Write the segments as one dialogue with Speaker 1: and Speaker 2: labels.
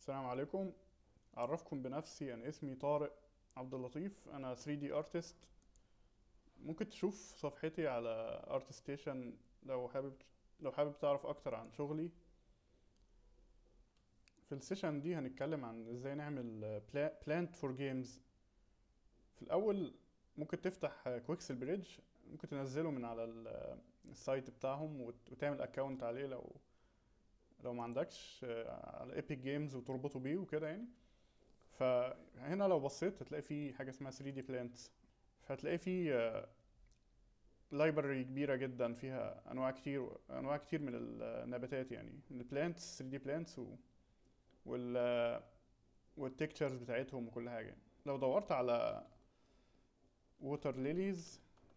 Speaker 1: السلام عليكم اعرفكم بنفسي انا اسمي طارق عبد اللطيف انا 3D artist ممكن تشوف صفحتي على ArtStation لو حابب لو حابب تعرف اكتر عن شغلي في السيشن دي هنتكلم عن ازاي نعمل بلانت فور جيمز في الاول ممكن تفتح كويكسل بريدج ممكن تنزله من على ال- السايت بتاعهم وت- وتعمل اكونت عليه لو لو ما عندكش آه، على ايبك جيمز وتربطه بيه وكده يعني فهنا لو بصيت هتلاقي في حاجه اسمها 3 دي بلانتس فهتلاقي في لايبرري كبيره جدا فيها انواع كتير انواع كتير من النباتات يعني من البلانتس 3 دي بلانتس و وال والتكتشرز بتاعتهم وكل حاجه لو دورت على ووتر ليليز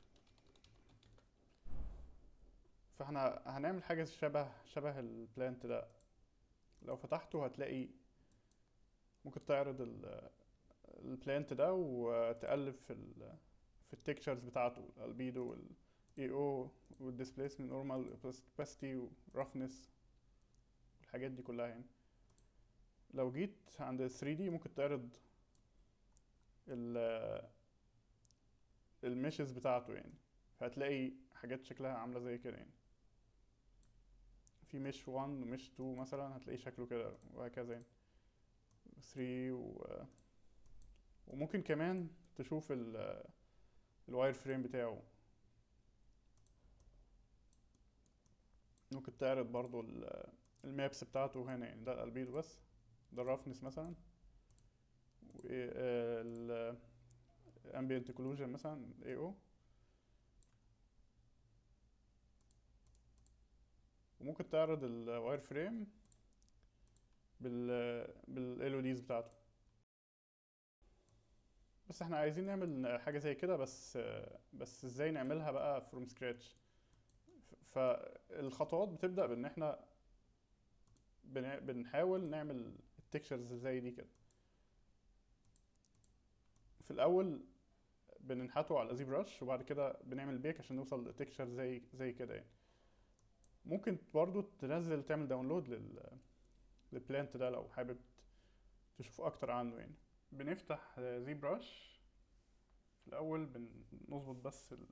Speaker 1: فاحنا هنعمل حاجه شبه شبه البلانت ده لو فتحته هتلاقي ممكن تعرض ال- البلانت ده وتقلب في ال في التكتشرز بتاعته الالبيدو والاي او والديسبيسمنت نورمال اوباسيتي ورفنس والحاجات دي كلها يعني لو جيت عند ال 3 دي ممكن تعرض ال الميشز بتاعته يعني فهتلاقي حاجات شكلها عاملة زي كده يعني في مش 1 ومش 2 مثلا هتلاقي شكله كده وهكذا يعني 3 و... وممكن كمان تشوف ال الواير فريم بتاعه ممكن تعرض برضو ال- المابس بتاعته هنا يعني ده الالبيدو بس ده الرفنس مثلا وال ambient occlusion مثلا اي او وممكن تعرض الواير فريم بال بال LEDs بتاعته بس احنا عايزين نعمل حاجة زي كده بس بس ازاي نعملها بقى from scratch فالخطوات بتبدأ بان احنا بن- بنحاول نعمل التكشرز زي دي كده في الاول بننحته على زي برش وبعد كده بنعمل بيك عشان نوصل لتكشر زي زي كده يعني ممكن برضو تنزل تعمل داونلود لل للبلانت ده لو حابب تشوف اكتر عنه يعني بنفتح زي برش في الاول بنظبط بس ال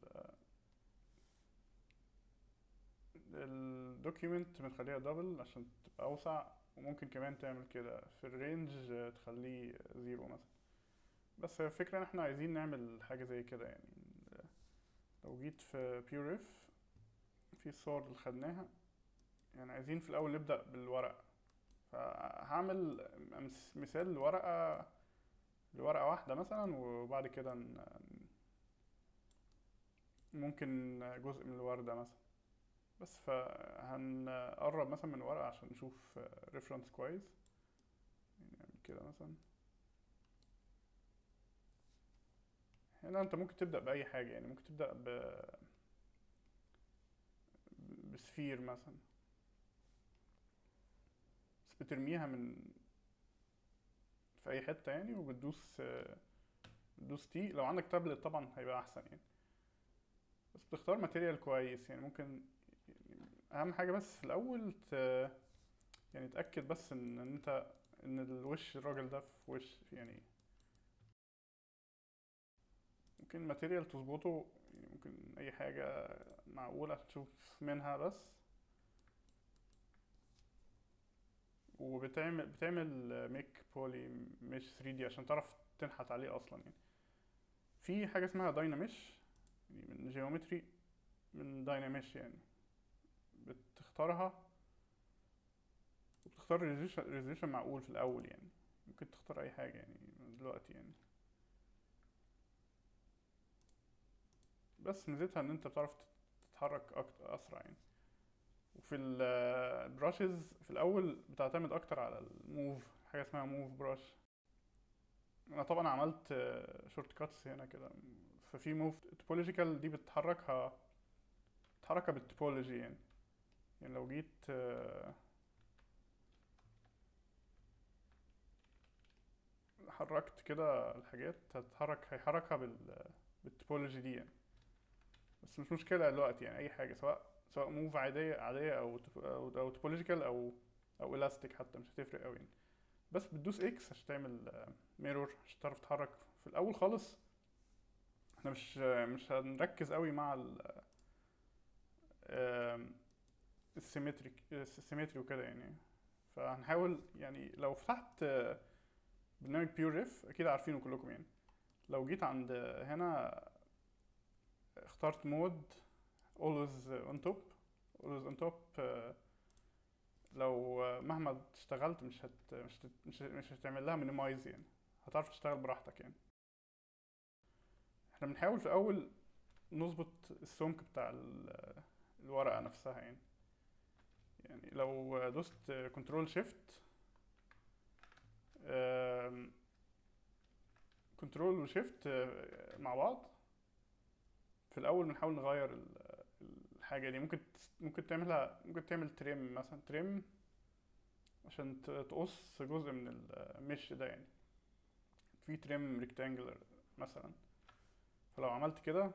Speaker 1: الدوكيمنت بنخليها دبل عشان تبقى اوسع وممكن كمان تعمل كده في الرينج تخليه زيرو مثلا بس هي الفكرة ان احنا عايزين نعمل حاجة زي كده يعني لو جيت في بيوريف في الصور اللي خدناها يعني عايزين في الاول نبدأ بالورق فهعمل أمس- مثال لورقة لورقة واحدة مثلا وبعد كده ن- ممكن جزء من الوردة مثلا بس فهنقرب مثلا من الورقة عشان نشوف ريفرنس كويس يعني نعمل كده مثلا هنا انت ممكن تبدأ بأي حاجة يعني ممكن تبدأ ب بسفير مثلا بس بترميها من في أي حتة يعني وبتدوس بتدوس تي لو عندك تابلت طبعا هيبقى أحسن يعني بس بتختار ماتيريال كويس يعني ممكن يعني أهم حاجة بس في الأول ت... يعني تأكد بس إن إن أنت إن الوش الراجل ده في وش يعني ممكن الماتيريال تظبطه يعني ممكن اي حاجة معقولة تشوف منها بس وبتعمل بتعمل ميك بولي مش 3 دي عشان تعرف تنحت عليه اصلا يعني في حاجة اسمها دايناميش يعني من جيومتري من دايناميش يعني بتختارها وبتختار ريزوليوشن معقول في الاول يعني ممكن تختار اي حاجة يعني دلوقتي يعني بس ميزتها ان انت بتعرف تتحرك اكتر اسرع يعني وفي البراشز في الاول بتعتمد اكتر على الموف حاجه اسمها موف براش انا طبعا عملت شورت كاتس هنا كده ففي موف توبولوجيكال دي بتحركها بتحركها بالتوبولوجي يعني يعني لو جيت آه، حركت كده الحاجات هتتحرك هيحركها بال بالتوبولوجي دي يعني بس مش مشكلة دلوقتي يعني أي حاجة سواء سواء موف عادية عادية أو توب- أو أو توبولوجيكال أو أو إلاستيك حتى مش هتفرق أوي يعني بس بتدوس اكس عشان تعمل ميرور عشان تعرف تتحرك في الاول خالص احنا مش مش هنركز قوي مع ال السيمتري السيمتري وكده يعني فهنحاول يعني لو فتحت آه، برنامج بيور ريف اكيد عارفينه كلكم يعني لو جيت عند هنا اخترت مود always on top always on top آه، لو مهما اشتغلت مش هت مش هت مش, مش هتعمل لها مينيمايز يعني هتعرف تشتغل براحتك يعني احنا بنحاول في الاول نظبط السمك بتاع ال- الورقة نفسها يعني يعني لو دوست كنترول شيفت كنترول وشيفت مع بعض في الاول بنحاول نغير ال- الحاجة دي ممكن ممكن تعملها ممكن تعمل تريم مثلا تريم عشان ت- تقص جزء من المش ده يعني في تريم ريكتانجلر مثلا فلو عملت كده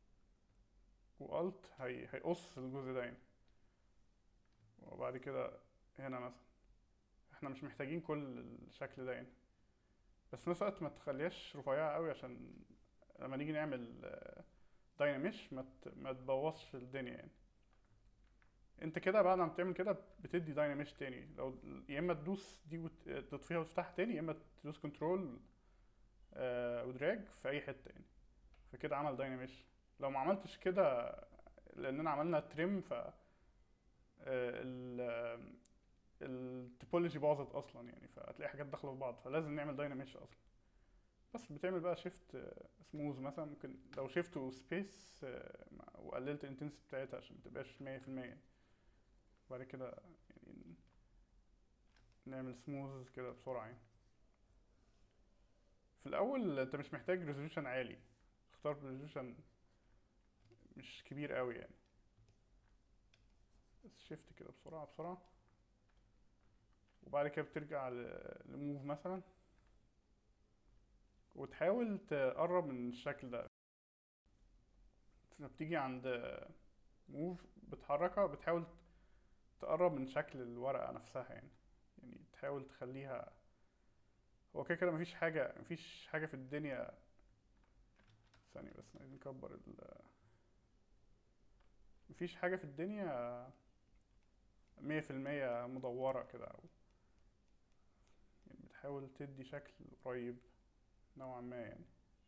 Speaker 1: وقلت هي هيقص الجزء ده يعني وبعد كده هنا مثلا احنا مش محتاجين كل الشكل ده يعني بس في نفس الوقت ما تخليهاش رفيعة قوي عشان لما نيجي نعمل دايناميش ما ت- ما تبوظش الدنيا يعني انت كده بعد ما بتعمل كده بتدي دايناميش تاني لو يا اما تدوس دي وت- تطفيها وتفتحها تاني يا اما تدوس كنترول ودراج في اي حتة يعني فكده عمل دايناميش لو ما عملتش كده لاننا عملنا تريم ف آه، ال التوبولوجي باظت اصلا يعني فهتلاقي حاجات داخله في بعض فلازم نعمل دايناميش اصلا بس بتعمل بقى شيفت سموز مثلا ممكن لو شيفت وسبيس وقللت الانتنسيتي بتاعتها عشان متبقاش مية في المية وبعد كده يعني نعمل سموز كده بسرعة يعني في الأول أنت مش محتاج ريزولوشن عالي اختار ريزولوشن مش كبير قوي يعني بس شيفت كده بسرعة بسرعة وبعد كده بترجع لموف مثلا وتحاول تقرب من الشكل ده فبتيجي عند موف بتحركها بتحاول تقرب من شكل الورقة نفسها يعني يعني تحاول تخليها هو كده كده مفيش حاجة مفيش حاجة في الدنيا ثانية بس عايزين نكبر ال مفيش حاجة في الدنيا مية في المية مدورة كده أو يعني بتحاول تدي شكل قريب نوعا ما يعني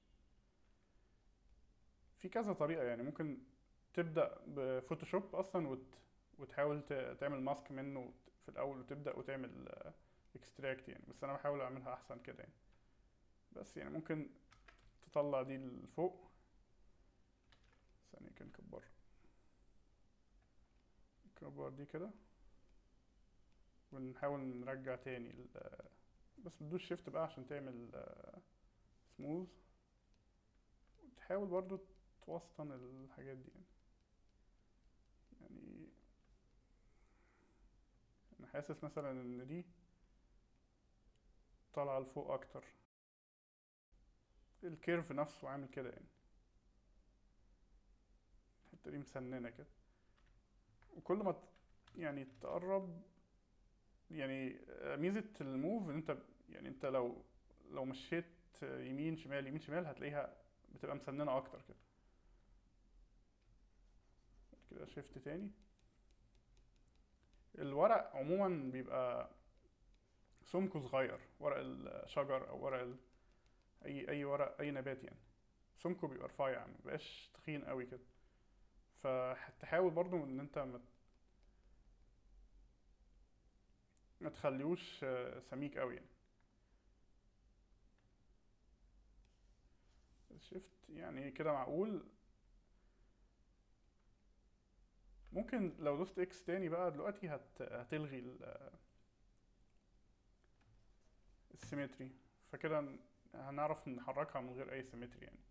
Speaker 1: في كذا طريقة يعني ممكن تبدأ بفوتوشوب أصلا وت... وتحاول ت... تعمل ماسك منه في الأول وتبدأ وتعمل اكستراكت يعني بس أنا بحاول أعملها أحسن كده يعني بس يعني ممكن تطلع دي لفوق ثانية كان نكبر نكبر دي كده ونحاول نرجع تاني ال... بس بتدوس شيفت بقى عشان تعمل سموث وتحاول برضو توسطن الحاجات دي يعني يعني انا حاسس مثلا ان دي طالعة لفوق اكتر الكيرف نفسه عامل كده يعني الحتة دي مسننة كده وكل ما ت- يعني تقرب يعني ميزة الموف ان انت يعني انت لو لو مشيت يمين شمال يمين شمال هتلاقيها بتبقى مسننة اكتر كده كده شيفت تاني الورق عموما بيبقى سمكه صغير ورق الشجر او ورق ال... اي اي ورق اي نبات يعني سمكه بيبقى رفيع مبيبقاش تخين قوي كده فتحاول برضو ان انت ما ما تخليهوش آه، سميك قوي يعني شفت يعني كده معقول ممكن لو دوست اكس تاني بقى دلوقتي هت... هتلغي ال- السيمتري فكده ن- هنعرف نحركها من غير اي سيمتري يعني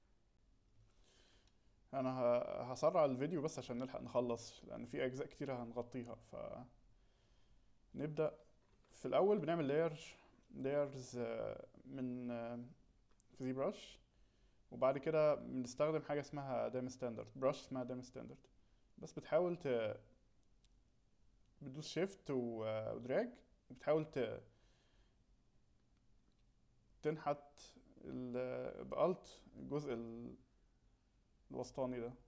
Speaker 1: انا ه- هسرع الفيديو بس عشان نلحق نخلص لان في اجزاء كتيرة هنغطيها ف نبدأ في الاول بنعمل لاير لايرز من في زي براش وبعد كده بنستخدم حاجة اسمها دام ستاندرد براش اسمها دام ستاندرد بس بتحاول ت بتدوس شيفت ودراج بتحاول ت تنحت ال- بألت الجزء ال- الوسطاني ده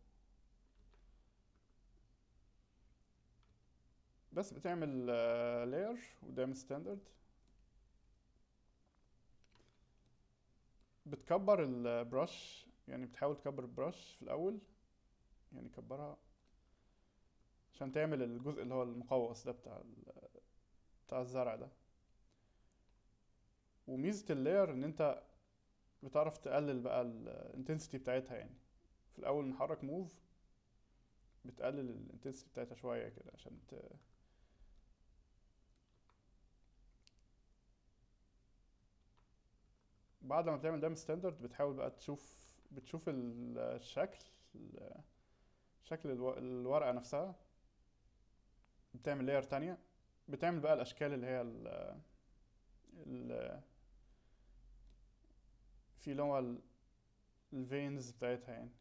Speaker 1: بس بتعمل لاير وده من ستاندرد بتكبر البرش يعني بتحاول تكبر البرش في الاول يعني كبرها عشان تعمل الجزء اللي هو المقوس ده بتاع ال- بتاع الزرع ده وميزة اللاير ان انت بتعرف تقلل بقى الانتنسيتي بتاعتها يعني في الاول نحرك موف بتقلل الانتنسيتي بتاعتها شوية كده عشان ت... بعد ما بتعمل دام ستاندرد بتحاول بقى تشوف بتشوف ال- الشكل ال- شكل الو- الورقة نفسها بتعمل لاير تانية بتعمل بقى الأشكال اللي هي ال ال في اللي هو الفينز بتاعتها يعني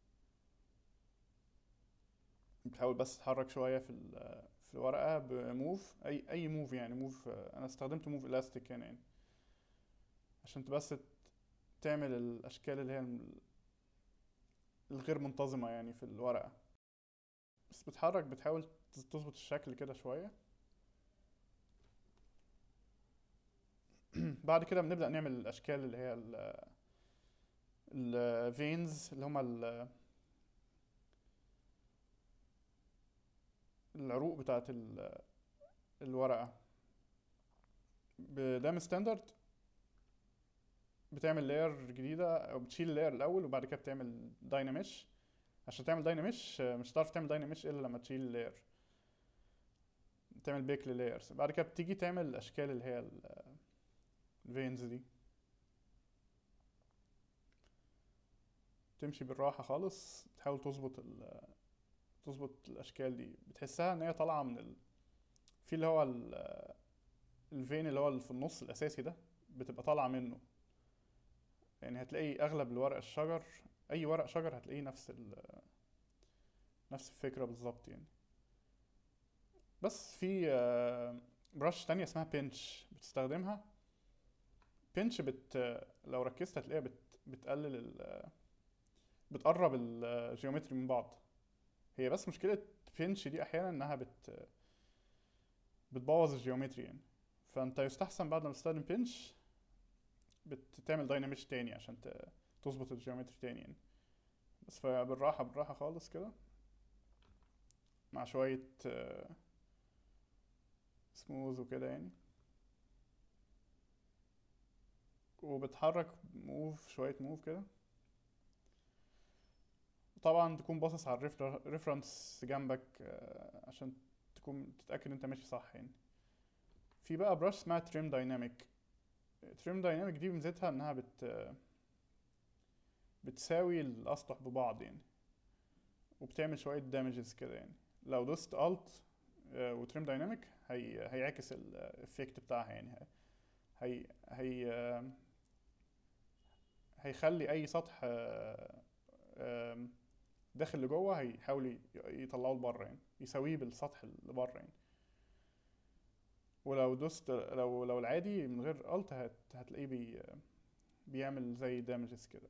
Speaker 1: بتحاول بس تتحرك شوية في ال- في الورقة بموف أي أي موف يعني موف أنا استخدمت موف إلاستيك هنا يعني عشان بس تعمل الأشكال اللي هي الم- الغير منتظمة يعني في الورقة بس بتحرك بتحاول تظبط الشكل كده شوية بعد كده بنبدأ نعمل الأشكال اللي هي ال الفينز اللي هما ال- العروق بتاعت ال- الورقة بدام ستاندرد بتعمل لاير جديدة أو بتشيل اللاير الأول وبعد كده بتعمل دايناميش عشان تعمل دايناميش مش هتعرف تعمل دايناميش إلا لما تشيل اللاير تعمل بيك للايرز بعد كده بتيجي تعمل الأشكال اللي هي الفينز دي تمشي بالراحة خالص تحاول تظبط ال تظبط الأشكال دي بتحسها إن هي طالعة من ال... في اللي هو ال... الفين اللي هو اللي في النص الأساسي ده بتبقى طالعة منه يعني هتلاقي أغلب الورق الشجر أي ورق شجر هتلاقيه نفس ال... نفس الفكرة بالظبط يعني بس في برش تانية اسمها بينش بتستخدمها بينش بت لو ركزت هتلاقيها بت... بتقلل ال... بتقرب الجيومتري من بعض هي بس مشكلة بينش دي أحيانا إنها بت بتبوظ الجيومتري يعني فأنت يستحسن بعد ما تستخدم بينش بتعمل دايناميش تاني عشان ت- تظبط الجيومتري تاني يعني بس فبالراحة بالراحة خالص كده مع شوية سموز وكده يعني وبتحرك موف شوية موف كده طبعا تكون باصص على الريفرنس جنبك آه، عشان تكون تتأكد انت ماشي صح يعني في بقى براش اسمها تريم دايناميك تريم دايناميك دي ميزتها انها بت بتساوي الاسطح ببعض يعني وبتعمل شوية دامجز كده يعني لو دوست الت وتريم دايناميك هي هيعكس الافكت بتاعها يعني هي هي آه، هيخلي اي سطح آه، آم، داخل لجوه هيحاول ي- يطلعه لبره يعني يساويه بالسطح اللي بره يعني ولو دوست لو لو العادي من غير الت هت هتلاقيه بي بيعمل زي دامجز كده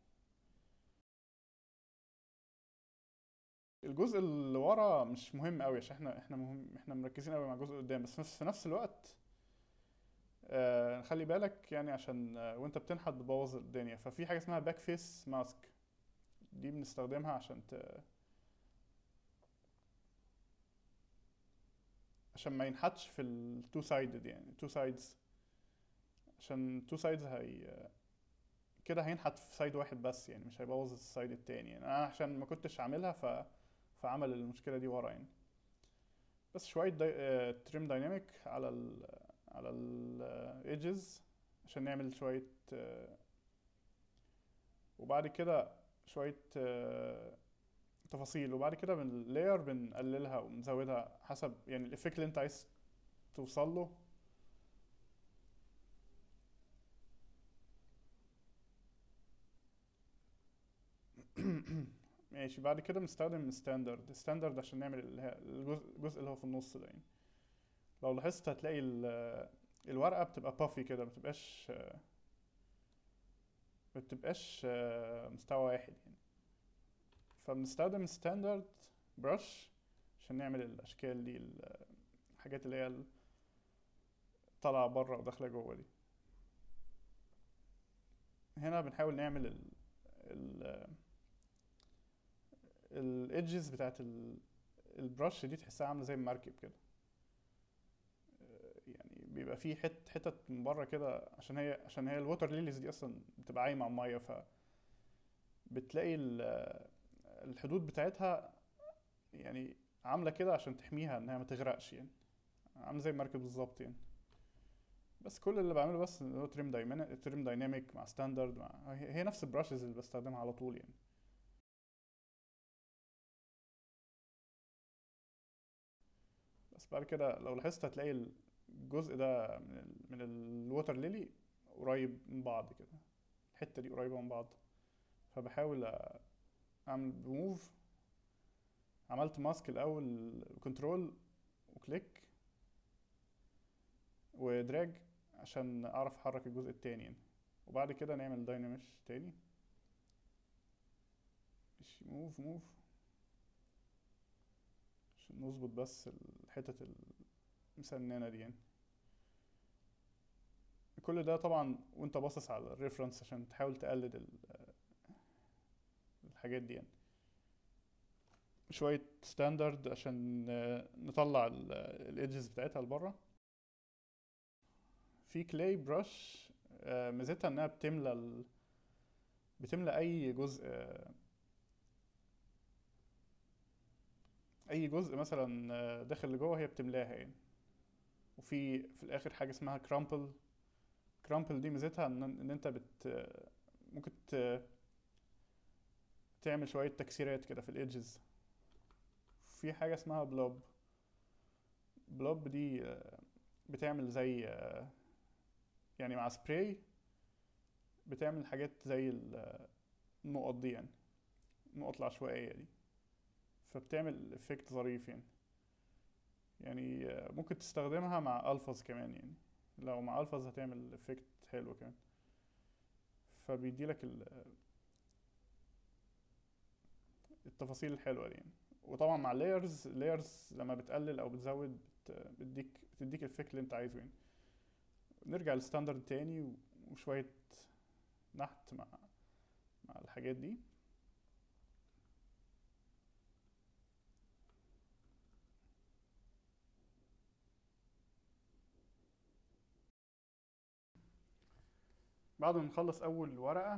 Speaker 1: الجزء اللي ورا مش مهم قوي عشان احنا احنا مهم احنا مركزين قوي مع الجزء اللي قدام بس في نفس الوقت آه خلي بالك يعني عشان آه وانت بتنحت بتبوظ الدنيا ففي حاجه اسمها باك فيس ماسك دي بنستخدمها عشان ت... عشان ما ينحتش في التو سايدد يعني تو سايدز عشان تو سايدز هي كده هينحت في سايد واحد بس يعني مش هيبوظ السايد التاني يعني انا عشان ما كنتش عاملها ف... فعمل المشكله دي ورا يعني بس شويه داي... آه... تريم دايناميك على ال... على الايدجز عشان نعمل شويه آه... وبعد كده شوية آه، تفاصيل وبعد كده باللاير بنقللها ونزودها حسب يعني الافكت اللي انت عايز توصل له ماشي بعد كده بنستخدم ستاندرد ستاندرد عشان نعمل اللي هي الجزء الجزء اللي هو في النص ده يعني لو لاحظت هتلاقي ال- الورقة بتبقى بافي كده مبتبقاش مبتبقاش آه، مستوى واحد يعني فبنستخدم ستاندرد برش عشان نعمل الاشكال دي ال- الحاجات اللي هي ال- طالعه بره وداخله جوه دي هنا بنحاول نعمل ال ال الايدجز بتاعت ال- البرش دي تحسها عامله زي المركب كده آه، يعني بيبقى فيه حت حتت من بره كده عشان هي عشان هي الووتر ليليز دي اصلا بتبقى عايمه على الميه ف بتلاقي ال- الحدود بتاعتها يعني عامله كده عشان تحميها انها ما تغرقش يعني عامله زي المركب بالظبط يعني بس كل اللي بعمله بس اللي هو تريم دايمانا تريم دايناميك مع ستاندرد مع هي هي نفس البراشز اللي بستخدمها على طول يعني بس بعد كده لو لاحظت هتلاقي الجزء ده من ال من الووتر ليلي قريب من بعض كده الحتة دي قريبة من بعض فبحاول أ- اعمل موف عملت ماسك الاول كنترول وكليك ودراج عشان اعرف احرك الجزء التاني يعني وبعد كده نعمل دايناميش تاني موف موف عشان نظبط بس الحتت المسننة دي يعني كل ده طبعا وانت باصص على الريفرنس عشان تحاول تقلد ال- الحاجات دي يعني شوية ستاندرد عشان آه، نطلع الايدجز بتاعتها لبره في كلاي برش ميزتها انها بتملى ال... بتملى اي جزء آه، اي جزء مثلا آه، داخل لجوه هي بتملاها يعني وفي في الاخر حاجه اسمها كرامبل كرامبل دي ميزتها ان ان انت بت ممكن ت- تعمل شويه تكسيرات كده في الايدجز في حاجه اسمها بلوب بلوب دي آه، بتعمل زي آه، يعني مع سبراي بتعمل حاجات زي ال- النقط دي يعني النقط العشوائيه دي فبتعمل افكت ظريف يعني يعني آه، ممكن تستخدمها مع الفاظ كمان يعني لو مع الفاظ هتعمل افكت حلو كمان فبيديلك ال- التفاصيل الحلوه دي يعني وطبعا مع layers layers لما بتقلل او بتزود بت- بتديك بتديك الافكت اللي انت عايزه يعني نرجع للستاندرد تاني و- وشويه نحت مع مع الحاجات دي بعد ما نخلص اول ورقه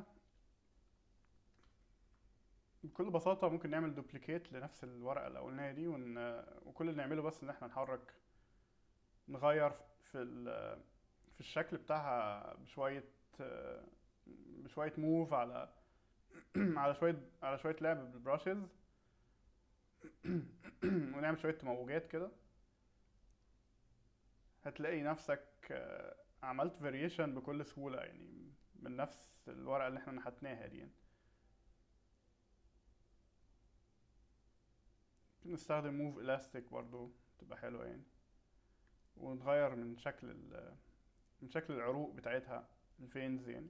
Speaker 1: بكل بساطه ممكن نعمل دوبليكيت لنفس الورقه الاولانيه دي ون... وكل اللي نعمله بس ان احنا نحرك نغير في ال... في الشكل بتاعها بشويه بشويه موف على على شويه على شويه لعب بالبراشز ونعمل شويه تموجات كده هتلاقي نفسك آه، عملت فاريشن بكل سهولة يعني من نفس الورقة اللي احنا نحتناها دي يعني ممكن نستخدم موف الاستيك برضو تبقى حلوة يعني ونغير من شكل ال من شكل العروق بتاعتها الفينز يعني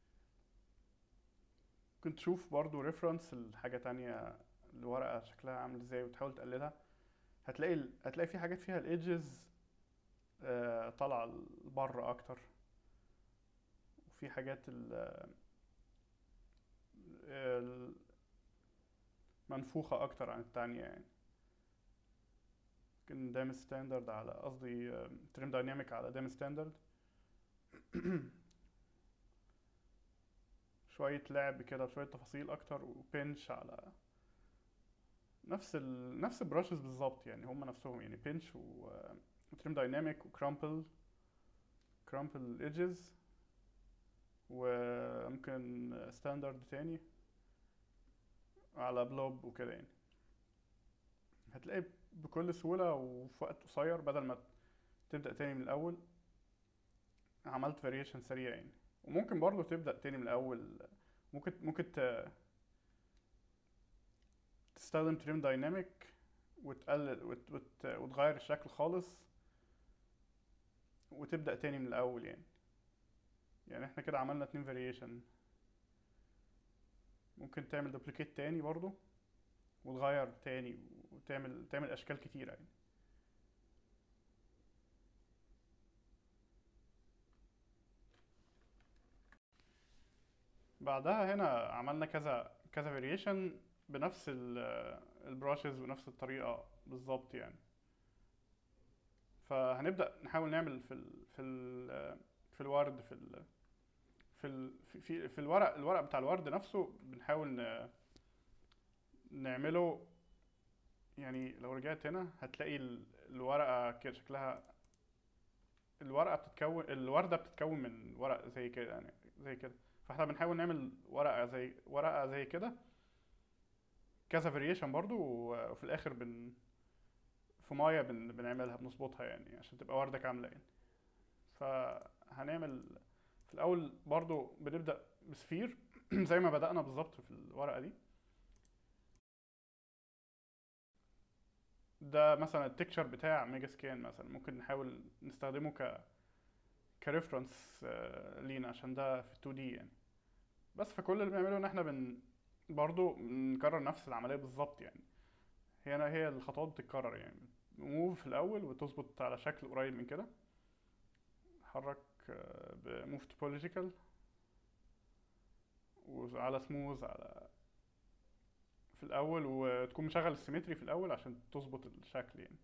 Speaker 1: ممكن تشوف برضو ريفرنس لحاجة تانية الورقة شكلها عامل ازاي وتحاول تقلدها هتلاقي ال- هتلاقي في حاجات فيها الايدجز طالعة لبره أكتر وفي حاجات ال ال- منفوخة أكتر عن التانية يعني ممكن دام ستاندرد على قصدي تريم دايناميك على دام ستاندرد شوية لعب كده شوية تفاصيل أكتر وبنش على نفس ال... نفس البراشز بالظبط يعني هما نفسهم يعني بنش و وتريم دايناميك وكرامبل كرامبل ايدجز وممكن ستاندرد تاني على بلوب وكده يعني هتلاقي بكل سهولة وفي وقت قصير بدل ما تبدأ تاني من الأول عملت فاريشن سريع يعني وممكن برضو تبدأ تاني من الأول ممكن ممكن ت... تستخدم تريم دايناميك وتقلل وت... وت... وتغير الشكل خالص وتبدأ تاني من الأول يعني يعني احنا كده عملنا اتنين فاريشن ممكن تعمل دوبليكيت تاني برضو وتغير تاني وتعمل تعمل اشكال كتيرة يعني بعدها هنا عملنا كذا كذا فاريشن بنفس البراشز ونفس الطريقة بالظبط يعني فهنبدأ نحاول نعمل في ال في ال في الورد في ال في ال في في الورق الورق بتاع الورد نفسه بنحاول ن- نعمله يعني لو رجعت هنا هتلاقي ال- الورقة كده شكلها الورقة بتتكون الوردة بتتكون من ورق زي كده يعني زي كده فاحنا بنحاول نعمل ورقة زي ورقة زي كده كذا فاريشن برضو و- وفي الآخر بن في مية بن بنعملها بنظبطها يعني عشان تبقى وردة كاملة يعني فهنعمل في الأول برضو بنبدأ بسفير زي ما بدأنا بالظبط في الورقة دي ده مثلا التكتشر بتاع ميجا سكان مثلا ممكن نحاول نستخدمه ك كريفرنس لينا عشان ده في 2 دي يعني بس فكل اللي بنعمله ان احنا بن برضو بنكرر نفس العملية بالظبط يعني هي هي الخطوات بتتكرر يعني موف في الأول وتظبط على شكل قريب من كده حرك بموف توبولوجيكال وعلى سموز على في الأول وتكون مشغل السيمتري في الأول عشان تظبط الشكل يعني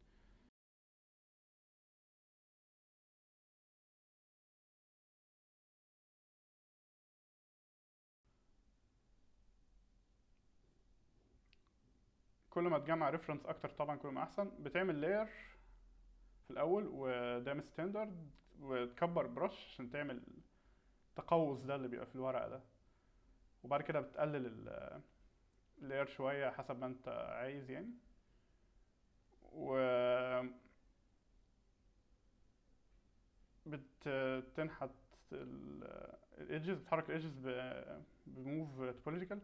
Speaker 1: كل ما تجمع ريفرنس اكتر طبعا كل ما احسن بتعمل لاير في الاول وده ستاندرد وتكبر برش عشان تعمل التقوس ده اللي بيبقى في الورقه ده وبعد كده بتقلل ال- اللاير شويه حسب ما انت عايز يعني و بتنحت الايدجز بتحرك الايدجز بموف توبولوجيكال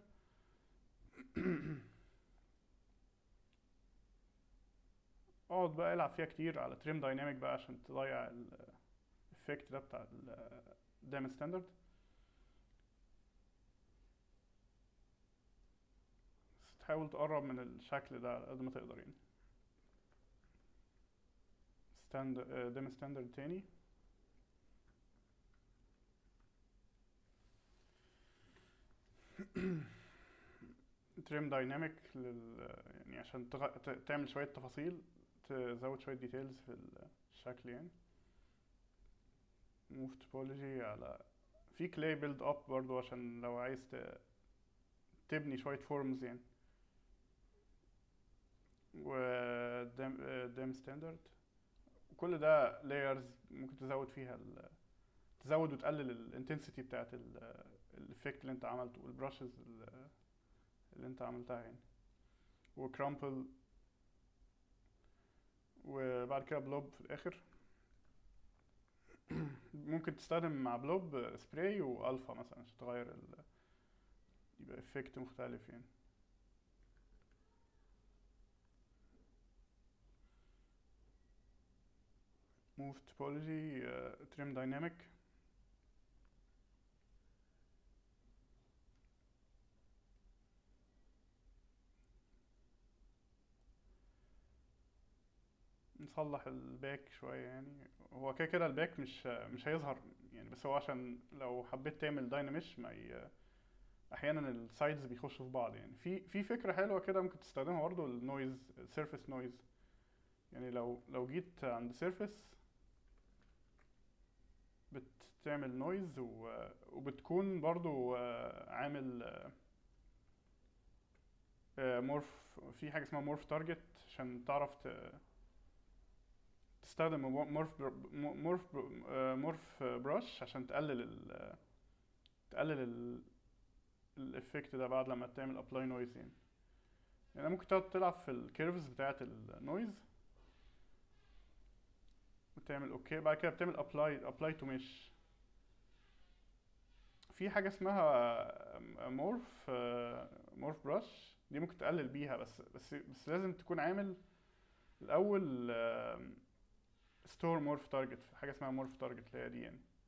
Speaker 1: اقعد بقى العب فيها كتير على تريم دايناميك بقى عشان تضيع الافكت ده بتاع الدايمن ستاندرد بس تحاول تقرب من الشكل ده على قد ما تقدر يعني ستاند دايمن ستاندرد تاني تريم دايناميك لل يعني عشان تغ... ت- تعمل شوية تفاصيل تزود شوية ديتيلز في الشكل يعني موف توبولوجي على في كلاي بيلد اب برضو عشان لو عايز ت... تبني شوية فورمز يعني و دام دام ستاندرد كل ده لايرز ممكن تزود فيها ال... تزود وتقلل الانتنسيتي بتاعت الافكت اللي انت عملته والبراشز اللي انت عملتها يعني وكرامبل وبعد كده بلوب في الاخر ممكن تستخدم مع بلوب سبراي والفا مثلا عشان تغير ال... يبقى افكت مختلف يعني موف توبولوجي تريم دايناميك نصلح الباك شوية يعني هو كده كده الباك مش مش هيظهر يعني بس هو عشان لو حبيت تعمل دايناميش ما ي... احيانا السايدز بيخشوا في بعض يعني في في فكرة حلوة كده ممكن تستخدمها برضه النويز سيرفيس نويز يعني لو لو جيت عند سيرفيس بتعمل نويز و... وبتكون برضو عامل مورف في حاجة اسمها مورف تارجت عشان تعرف ت... تستخدم مورف مورف مورف براش عشان تقلل ال تقلل ال الافكت ده بعد لما تعمل ابلاي نويز يعني يعني ممكن تقعد تلعب في الكيرفز بتاعت النويز وتعمل اوكي بعد كده بتعمل ابلاي ابلاي تو مش في حاجه اسمها مورف مورف براش دي ممكن تقلل بيها بس بس بس لازم تكون عامل الاول ستور مورف تارجت حاجه اسمها مورف تارجت اللي هي دي يعني <clears throat>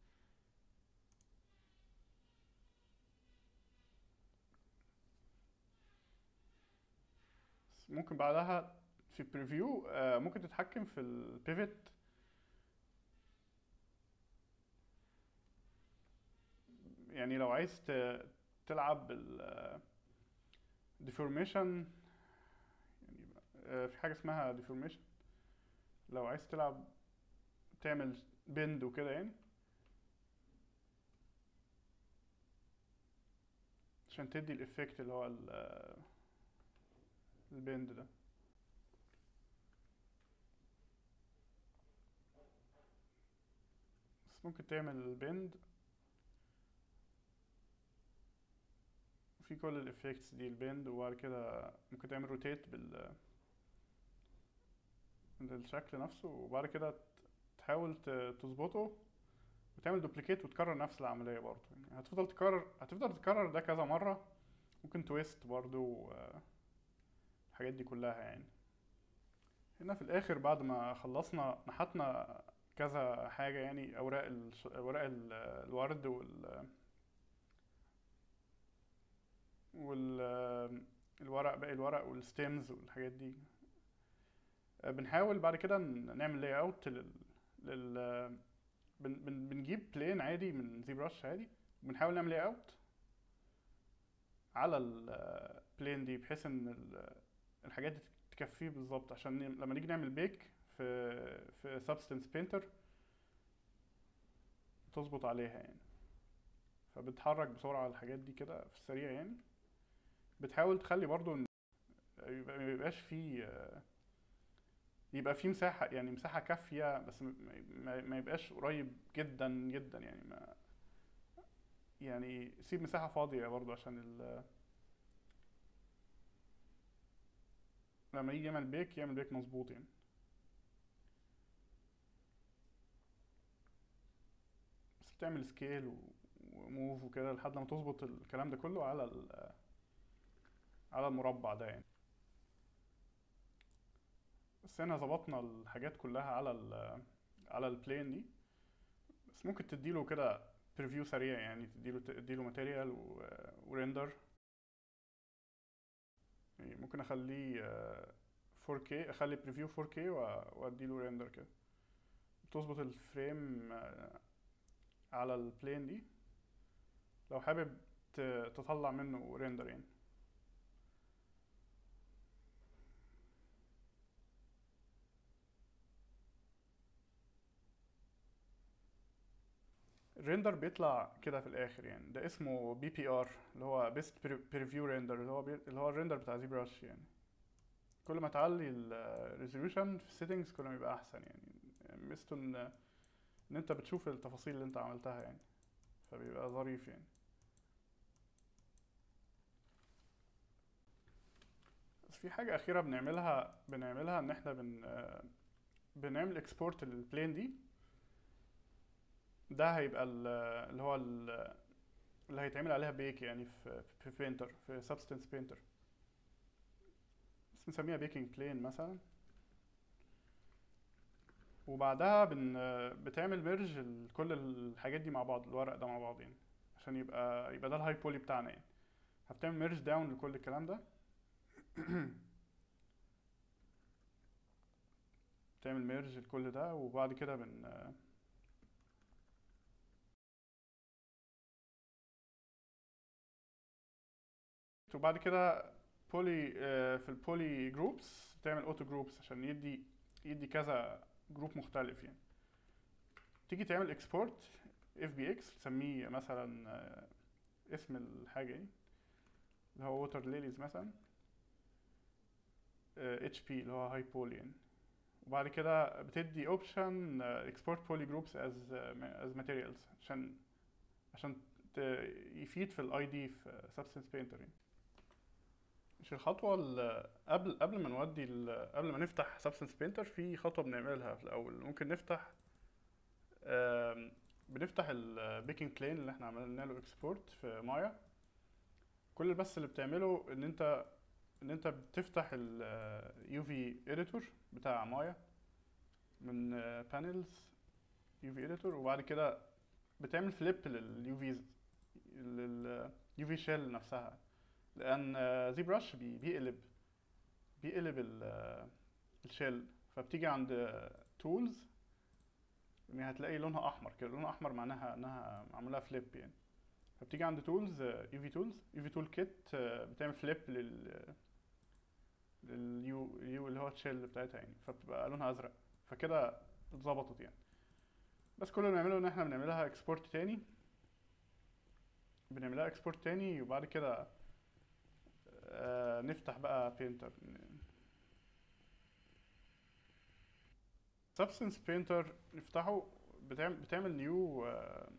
Speaker 1: ممكن بعدها في بريفيو ممكن تتحكم في البيفت يعني لو عايز ت- تلعب بال deformation يعني آه، في حاجة اسمها deformation لو عايز تلعب تعمل بند وكده يعني عشان تدي الافكت اللي هو ال- آه، البند ده بس ممكن تعمل بند في كل الافكتس دي البند وبعد كده ممكن تعمل روتيت بال بالشكل نفسه وبعد كده تحاول ت- تظبطه وتعمل دوبليكيت وتكرر نفس العملية برضه يعني هتفضل تكرر هتفضل تكرر ده كذا مرة ممكن تويست برضه آه، الحاجات دي كلها يعني هنا في الآخر بعد ما خلصنا نحتنا كذا حاجة يعني أوراق الش... أوراق ال- الورد وال وال الورق باقي الورق والستيمز والحاجات دي آه، بنحاول بعد كده ن- نعمل لاي اوت لل, لل... بن... بن... بنجيب بلين عادي من زي برش عادي بنحاول نعمل لاي اوت على البلين دي بحيث ان ال- الحاجات دي تكفيه بالظبط عشان ن- لما نيجي نعمل بيك في في سبستنس بينتر تظبط عليها يعني فبتحرك بسرعة الحاجات دي كده في السريع يعني بتحاول تخلي برضو ان يبقى ما يبقاش فيه آه، يبقى فيه مساحة يعني مساحة كافية بس ما- ما ما يبقاش قريب جدا جدا يعني ما يعني سيب مساحة فاضية برضو عشان ال لما يجي يعمل بيك يعمل بيك مظبوط يعني بس بتعمل سكيل وموف وكده لحد لما تظبط الكلام ده كله على ال- على المربع ده يعني بس هنا ظبطنا الحاجات كلها على ال على البلين دي بس ممكن تديله كده بريفيو سريع يعني تديله تديله ماتيريال وريندر يعني ممكن اخليه آه، 4K اخلي بريفيو 4K و- واديله ريندر كده تظبط الفريم آه، على البلين دي لو حابب ت- تطلع منه ريندر يعني الريندر بيطلع كده في الاخر يعني ده اسمه بي بي ار اللي هو بيست بريفيو ريندر اللي هو بي اللي هو الريندر بتاع زي براش يعني كل ما تعلي الريزوليوشن في السيتنجز كل ما يبقى احسن يعني ميزته ان ان انت بتشوف التفاصيل اللي انت عملتها يعني فبيبقى ظريف يعني بس في حاجة أخيرة بنعملها بنعملها إن إحنا بن بنعمل اكسبورت للبلين دي ده هيبقى ال- اللي هو ال- اللي هيتعمل عليها بيك يعني في في بينتر في سبستنس بينتر بس بنسميها بيكنج بلين مثلا وبعدها بن بتعمل ميرج كل الحاجات دي مع بعض الورق ده مع بعض يعني عشان يبقى يبقى ده الهاي بولي بتاعنا يعني هبتعمل ميرج داون لكل الكلام ده تعمل ميرج لكل ده وبعد كده بن وبعد كده بولي في البولي جروبس تعمل اوتو جروبس عشان يدي يدي كذا جروب مختلف يعني تيجي تعمل اكسبورت اف بي اكس تسميه مثلا آه، اسم الحاجه دي اللي هو ووتر ليليز مثلا اتش بي اللي هو هاي بولي يعني وبعد كده بتدي اوبشن اكسبورت بولي جروبس از از ماتيريالز عشان عشان ت- يفيد في الاي دي في سبستنس بينتر يعني مش الخطوة ال- قبل قبل ما نودي ال- قبل ما نفتح سبستنس بينتر في خطوة بنعملها في الأول ممكن نفتح آم، بنفتح البيكنج بلين اللي احنا عملنا له اكسبورت في مايا كل بس اللي بتعمله ان انت ان انت بتفتح اليو في اديتور بتاع مايا من بانلز يو في اديتور وبعد كده بتعمل فليب لليو في لليو في شيل نفسها لان زي برش بي- بيقلب بيقلب ال- الشيل فبتيجي عند تولز يعني هتلاقي لونها احمر كده لونها احمر معناها انها معمولها فليب يعني فبتيجي عند تولز يو في تولز يو في تول كيت بتعمل فليب لل لليو اليو اللي هو الشيل بتاعتها يعني فبتبقى لونها ازرق فكده اتظبطت يعني بس كل اللي بنعمله ان احنا بنعملها اكسبورت تاني بنعملها اكسبورت تاني وبعد كده آه نفتح بقى بينتر سبستنس بينتر نفتحه بتعمل بتعمل نيو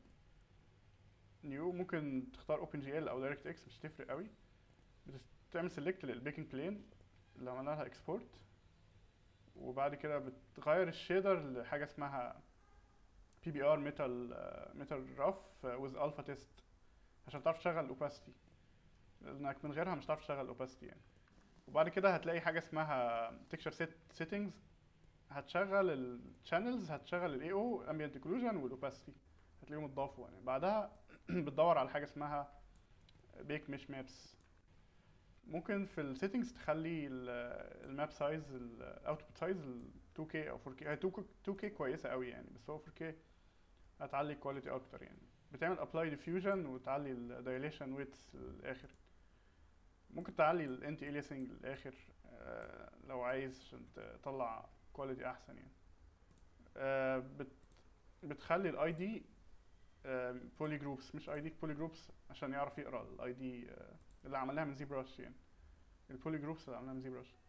Speaker 1: نيو ممكن تختار اوبن جي ال او دايركت اكس مش هتفرق قوي بتعمل سيلكت للبيكنج بلين اللي عملنا لها اكسبورت وبعد كده بتغير الشيدر لحاجه اسمها بي بي ار ميتال ميتال راف ويز الفا تيست عشان تعرف تشغل الاوباسيتي لانك من غيرها مش هتعرف تشغل الاوباسيتي يعني وبعد كده هتلاقي حاجه اسمها تكشر سيت سيتنجز هتشغل الشانلز هتشغل الاي او امبيانت اوكلوجن والاوباسيتي هتلاقيهم اتضافوا يعني بعدها بتدور على حاجه اسمها بيك مش مابس ممكن في السيتنجز تخلي الماب سايز الاوتبوت سايز 2K او 4K هي 2K كويسه قوي يعني بس هو 4K هتعلي الكواليتي اكتر يعني بتعمل ابلاي ديفيوجن وتعلي الدايليشن ويتس للاخر ممكن تعلي الانتي اليسنج للاخر آه، لو عايز عشان تطلع كواليتي احسن يعني آه، بت بتخلي الاي دي بولي جروبس مش اي دي بولي جروبس عشان يعرف يقرا الاي دي اللي عملناها من زي براش يعني البولي جروبس اللي عملناها من زي براش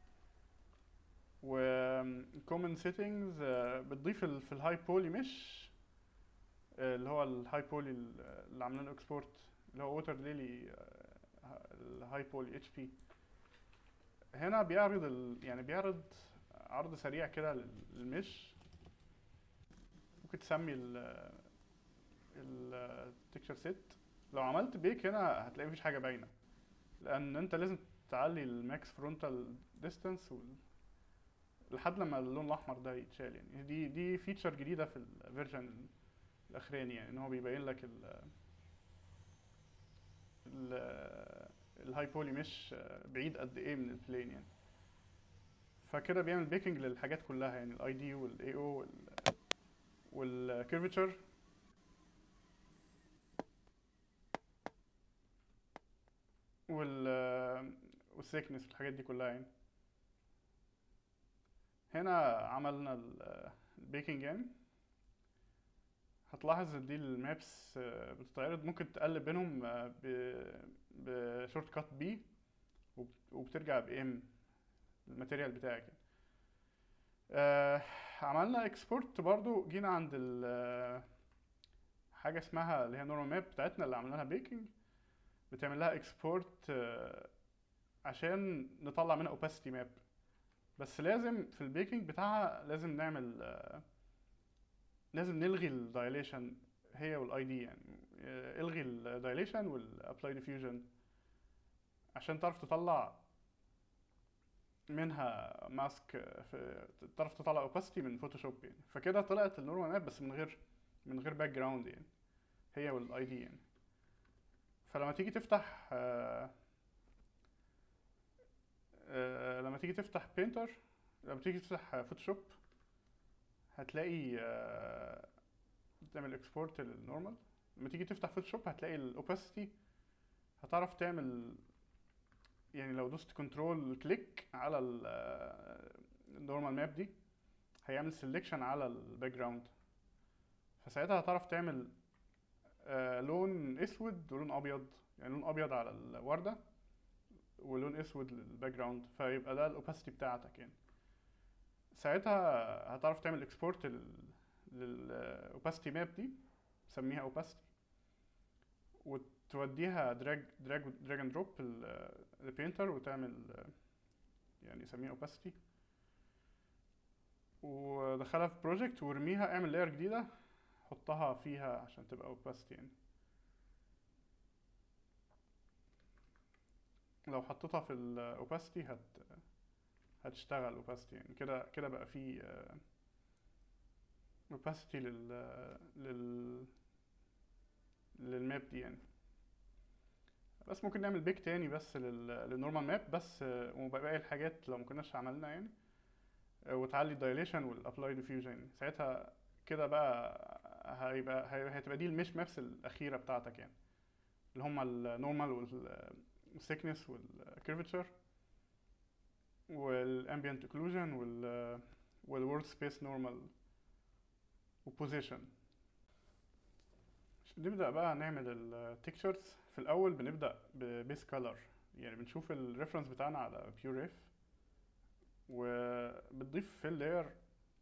Speaker 1: وكومن سيتنجز بتضيف ال- في الهاي بولي مش اللي هو الهاي بولي اللي عاملين له اكسبورت اللي هو ووتر ليلي الهاي بولي اتش بي هنا بيعرض ال... يعني بيعرض عرض سريع كده لل- للمش ممكن تسمي ال التكشر سيت لو عملت بيك هنا هتلاقي مفيش حاجه باينه لان انت لازم تعلي الماكس فرونتال ديستانس لحد لما اللون الاحمر ده يتشال يعني دي دي فيتشر جديده في الفيرجن الاخراني يعني ان هو بيبين لك ال ال الهاي بولي مش بعيد قد ايه من البلين يعني فكده بيعمل بيكنج للحاجات كلها يعني الاي دي والاي او والكيرفتشر وال والسيكنس والحاجات دي كلها يعني هنا عملنا ال- البيكنج يعني هتلاحظ ان دي المابس آه، بتتعرض ممكن تقلب بينهم آه، ب- بشورت كات بي وبترجع بام الماتيريال بتاعك يعني. آه، عملنا اكسبورت برضو جينا عند ال آه، حاجه اسمها اللي هي نورمال ماب بتاعتنا اللي عملنا لها بيكنج بتعمل لها اكسبورت عشان نطلع منها اوباسيتي ماب بس لازم في البيكنج بتاعها لازم نعمل آه، لازم نلغي الدايليشن هي والاي دي يعني آه، الغي الدايليشن والابلاي ديفيوجن عشان تعرف تطلع منها ماسك في تعرف تطلع اوباسيتي من فوتوشوب يعني فكده طلعت النورمال ماب بس من غير من غير باك جراوند يعني هي والاي دي يعني فلما تيجي تفتح آه، آه، لما تيجي تفتح بينتر لما تيجي تفتح فوتوشوب هتلاقي آه، تعمل اكسبورت للنورمال لما تيجي تفتح فوتوشوب هتلاقي الاوباسيتي هتعرف تعمل يعني لو دوست كنترول كليك على النورمال ماب دي هيعمل سيلكشن على الباك جراوند فساعتها هتعرف تعمل آه، لون اسود ولون ابيض يعني لون ابيض على الورده ولون اسود للباك جراوند فيبقى ده الاوباسيتي بتاعتك يعني ساعتها هتعرف تعمل اكسبورت لل للاوباسيتي ماب دي سميها اوباسيتي وتوديها دراج دراج دراج اند دروب البينتر وتعمل آه، يعني سميها اوباسيتي ودخلها في بروجكت وارميها اعمل لاير جديده حطها فيها عشان تبقى اوباسيتي يعني لو حطيتها في الاوباسيتي هت هتشتغل اوباسيتي يعني كده كده بقى في اوباسيتي لل لل للماب دي يعني بس ممكن نعمل بيك تاني بس لل- للنورمال ماب بس آه، وباقي الحاجات لو ما كناش عملنا يعني آه، وتعلي الدايليشن والابلاي ديفيوجن ساعتها كده بقى هيبقى هي- هتبقى دي المش مابس الاخيره بتاعتك يعني اللي هما النورمال والسيكنس والكيرفتشر والامبيانت اوكلوجن وال والورد سبيس نورمال وبوزيشن نبدأ بقى نعمل التكتشرز في الأول بنبدأ ببيس كولر يعني بنشوف الريفرنس بتاعنا على بيوريف وبتضيف في اللاير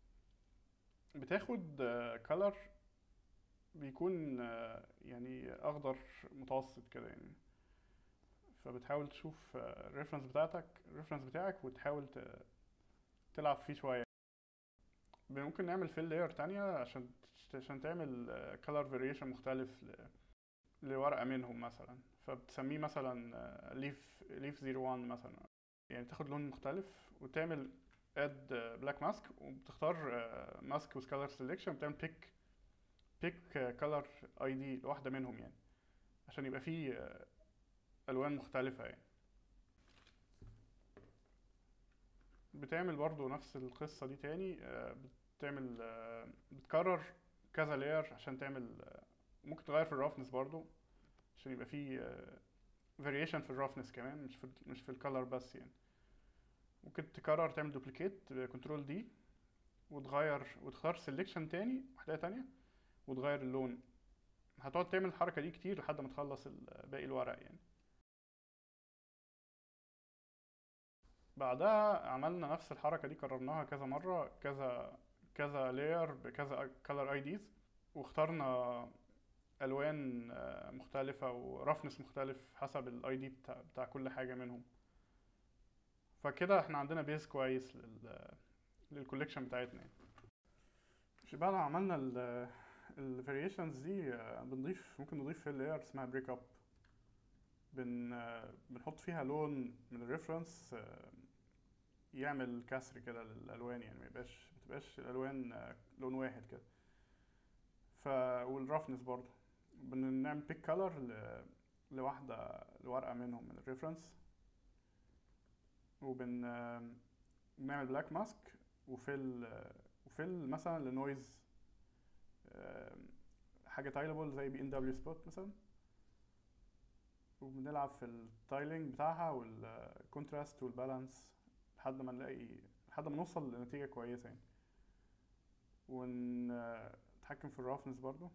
Speaker 1: بتاخد كولر بيكون آه، يعني أخضر متوسط كده يعني فبتحاول تشوف الريفرنس بتاعتك الريفرنس بتاعك وتحاول ت- تلعب فيه شوية ممكن نعمل فيل لاير تانية عشان عشان تعمل كلر فاريشن مختلف ل... لورقة منهم مثلا فبتسميه مثلا ليف ليف 01 مثلا يعني تاخد لون مختلف وتعمل اد بلاك ماسك وبتختار ماسك وذ كلر سelection بتعمل بيك بيك كلر اي دي لواحدة منهم يعني عشان يبقى فيه آه، الوان مختلفة يعني بتعمل برضو نفس القصة دي تاني آه، بتعمل آه، بتكرر كذا لاير عشان تعمل آه، ممكن تغير في الرفنس برضو عشان يبقى فيه فاريشن في الرفنس كمان مش في مش في الكالر بس يعني ممكن تكرر تعمل دوبليكيت بكنترول دي وتغير وتختار سيلكشن تاني واحدة تانية وتغير اللون هتقعد تعمل الحركة دي كتير لحد ما تخلص ال- باقي الورق يعني بعدها عملنا نفس الحركة دي كررناها كذا مرة كذا كذا لاير بكذا كلر اي ديز واخترنا الوان آه، مختلفة ورفنس مختلف حسب الاي دي بتاع, بتاع كل حاجة منهم فكده احنا عندنا بيز كويس لل للكوليكشن بتاعتنا يعني مش بعد ما عملنا الفاريشنز دي آه، بنضيف ممكن نضيف في لاير اسمها بريك اب بن آه، بنحط فيها لون من الريفرنس يعمل كسر كده للالوان يعني ما يبقاش ما تبقاش الالوان آه، لون واحد كده ف والرفنس برضو بنعمل بيك كلر ل... لواحدة لورقة منهم من الريفرنس وبن آه، بنعمل بلاك ماسك وفيل وفيل مثلا لنويز آه، حاجة تايلبل زي بي ان دبليو سبوت مثلا وبنلعب في التايلينج بتاعها والكونتراست والبالانس لحد ما نلاقي لحد ما نوصل لنتيجة كويسة يعني ونتحكم في الرافنس برضو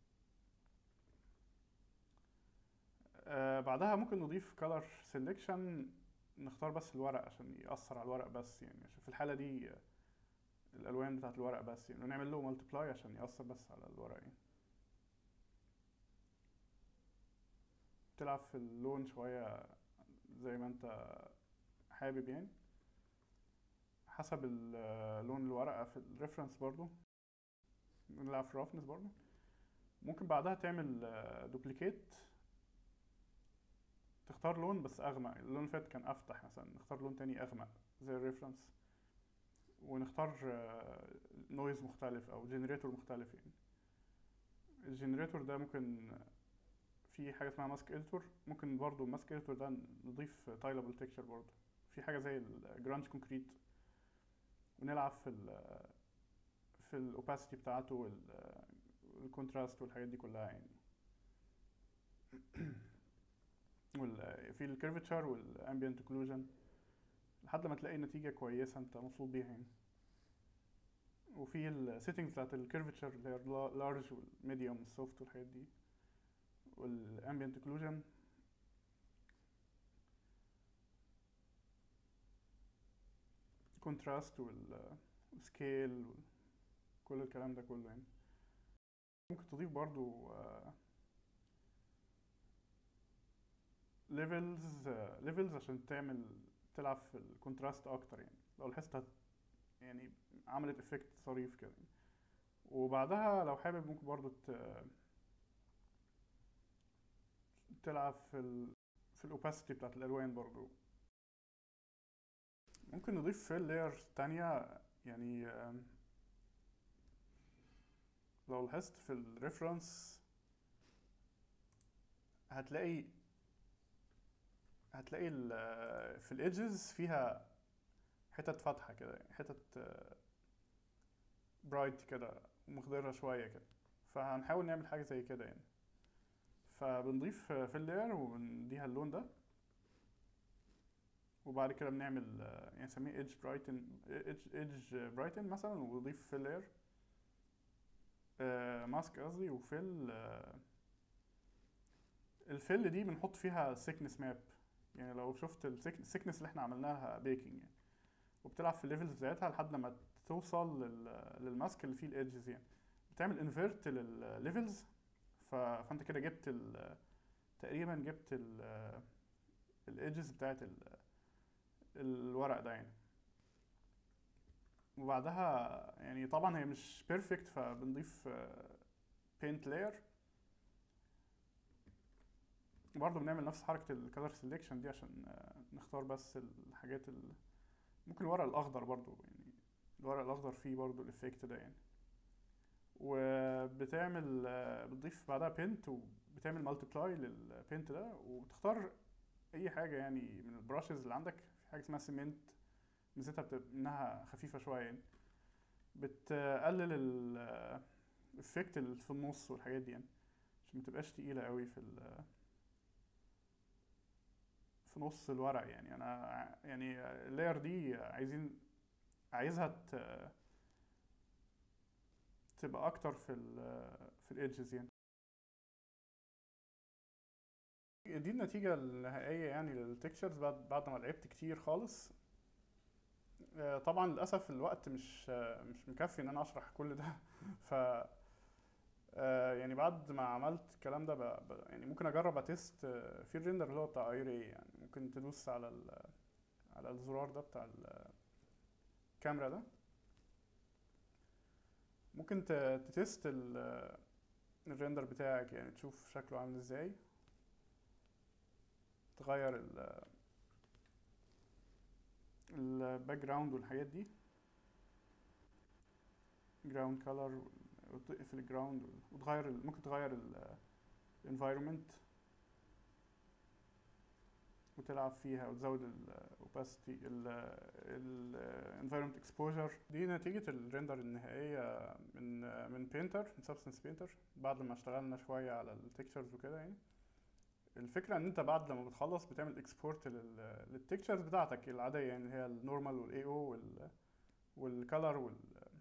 Speaker 1: آه بعدها ممكن نضيف color selection نختار بس الورق عشان يأثر على الورق بس يعني عشان في الحالة دي آه، الألوان بتاعت الورق بس يعني ونعمل له multiply عشان يأثر بس على الورق يعني تلعب في اللون شوية زي ما انت حابب يعني حسب ال- لون الورقة في الريفرنس برضو نلعب في الرفنس برضو ممكن بعدها تعمل دوبليكيت تختار لون بس أغمق اللون اللي فات كان أفتح مثلا نختار لون تاني أغمق زي الريفرنس ونختار نويز مختلف أو جنريتور مختلف يعني الجنريتور ده ممكن في حاجة اسمها ماسك اديتور ممكن برضو الماسك اديتور ده نضيف تايلابل تكتشر برضو في حاجة زي الجرانج كونكريت ونلعب في ال في الاوباسيتي بتاعته وال- والكونتراست والحاجات دي كلها يعني وال في الكيرفتشر والامبيانت اوكلوجن لحد ما تلاقي نتيجة كويسة انت مبسوط بيها يعني وفي السيتنجز بتاعت الكيرفتشر اللي هي اللارج والميديوم والسوفت والحاجات دي والامبيانت اوكلوجن كونتراست والسكيل وكل الكلام ده كله يعني ممكن تضيف برضو ليفلز ليفلز عشان تعمل تلعب في الكونتراست اكتر يعني لو لاحظت هت- يعني عملت افكت ظريف كده وبعدها لو حابب ممكن برضو ت- تلعب في ال في الاوباسيتي بتاعت الالوان برضو ممكن نضيف فيل لايرز تانية يعني آم، لو لاحظت في الريفرنس هتلاقي هتلاقي ال- في الايدجز فيها حتت فاتحه كده حتت برايت كده مخضره شويه كده فهنحاول نعمل حاجه زي كده يعني فبنضيف في اللاير وبنديها اللون ده وبعد كده بنعمل آه، يعني نسميه ايدج برايتن ايدج ايدج برايتن مثلا ونضيف في اللاير ماسك قصدي وفيل آه، الفيل دي بنحط فيها سيكنس ماب يعني لو شفت السيكنس اللي احنا عملناها بيكنج يعني وبتلعب في الليفلز بتاعتها لحد ما توصل لل- للماسك اللي فيه الايدجز يعني بتعمل انفيرت للليفلز فانت كده جبت ال- تقريبا جبت الايدجز بتاعت ال- الورق ده يعني وبعدها يعني طبعا هي مش بيرفكت فبنضيف بينت لاير برضه بنعمل نفس حركة الكالر سيلكشن دي عشان آه، نختار بس الحاجات ال... ممكن الورق الأخضر برضه يعني الورق الأخضر فيه برضه الإفكت ده يعني وبتعمل آه، بتضيف بعدها بينت وبتعمل مالتيبلاي للبينت ده وبتختار أي حاجة يعني من البراشز اللي عندك في حاجة اسمها سيمنت ميزتها بتبقى إنها خفيفة شوية يعني بتقلل الإفكت اللي في النص والحاجات دي يعني عشان متبقاش تقيلة قوي في ال في نص الورق يعني انا ع- يعني اللاير دي عايزين عايزها ت- تبقى اكتر في ال في الايدجز يعني دي النتيجة النهائية يعني للتكتشرز بعد بعد ما لعبت كتير خالص آه، طبعا للأسف الوقت مش آه، مش مكفي إن أنا أشرح كل ده ف آه، يعني بعد ما عملت الكلام ده ب... ب... يعني ممكن اجرب اتست آه، في الريندر اللي هو بتاع ايري يعني ممكن تدوس على ال... على الزرار ده بتاع ال- الكاميرا ده ممكن ت... تتست ال... الريندر بتاعك يعني تشوف شكله عامل ازاي تغير ال الباك جراوند والحاجات دي جراوند كولر وتقفل الجراوند وتغير ال- ممكن تغير الانفايرمنت وتلعب فيها وتزود الاوباسيتي الانفايرمنت اكسبوجر دي نتيجة الريندر النهائية من من بينتر من سبستنس بينتر بعد ما اشتغلنا شوية على التكتشرز وكده يعني الفكرة ان انت بعد لما بتخلص بتعمل اكسبورت للتكتشرز بتاعتك العادية يعني اللي هي النورمال والاي او والكالر وال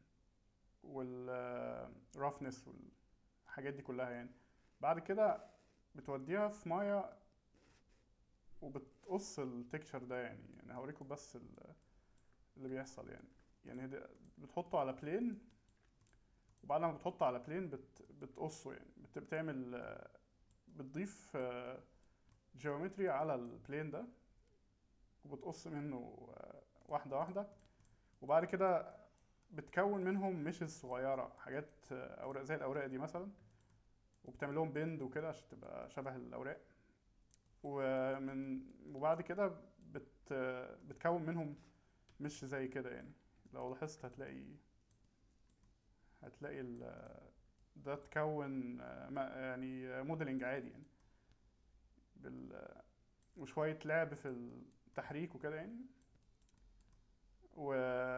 Speaker 1: والرفنس والحاجات دي كلها يعني بعد كده بتوديها في ميه وبتقص التكشر ده يعني يعني هوريكم بس ال- اللي بيحصل يعني يعني ده بتحطه على بلين وبعد ما بتحطه على بلين بت بتقصه يعني بت بتعمل آه، بتضيف جيومتري على البلين ده وبتقص منه آه، واحدة واحدة وبعد كده بتكون منهم ميشز صغيرة حاجات آه، أوراق زي الأوراق دي مثلا وبتعمل لهم بند وكده عشان تبقى شبه الأوراق ومن وبعد كده بت بتكون منهم مش زي كده يعني لو لاحظت هتلاقي هتلاقي ال ده تكون آه، ما- يعني موديلنج عادي يعني بال وشوية لعب في التحريك وكده يعني و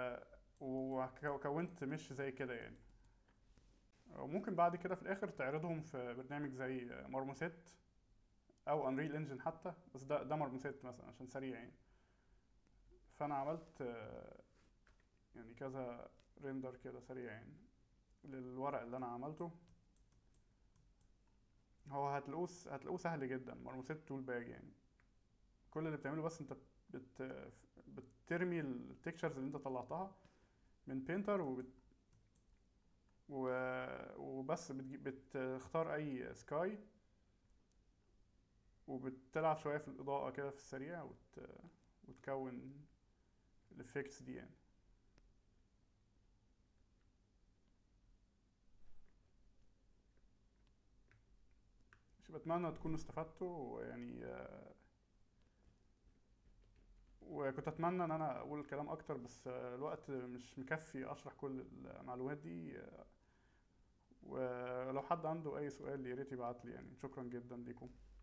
Speaker 1: وكونت مش زي كده يعني وممكن بعد كده في الاخر تعرضهم في برنامج زي مرموسات او انريل انجن حتى بس ده ده مرموسات مثلا عشان سريع يعني فانا عملت آه، يعني كذا ريندر كده سريع يعني للورق اللي انا عملته هو هتلاقوه س- هتلاقوه سهل جدا مرموسات تول باج يعني كل اللي بتعمله بس انت بت بترمي التكتشرز اللي انت طلعتها من بينتر وبت و... وبس بتجيب بتختار اي سكاي وبتلعب شويه في الاضاءه كده في السريع وت... وتكون الافكتس دي يعني مش بتمنى تكونوا استفدتوا يعني آه، وكنت اتمنى ان انا اقول كلام اكتر بس آه، الوقت مش مكفي اشرح كل المعلومات دي آه، ولو حد عنده اي سؤال يا ريت يبعت لي يعني شكرا جدا ليكم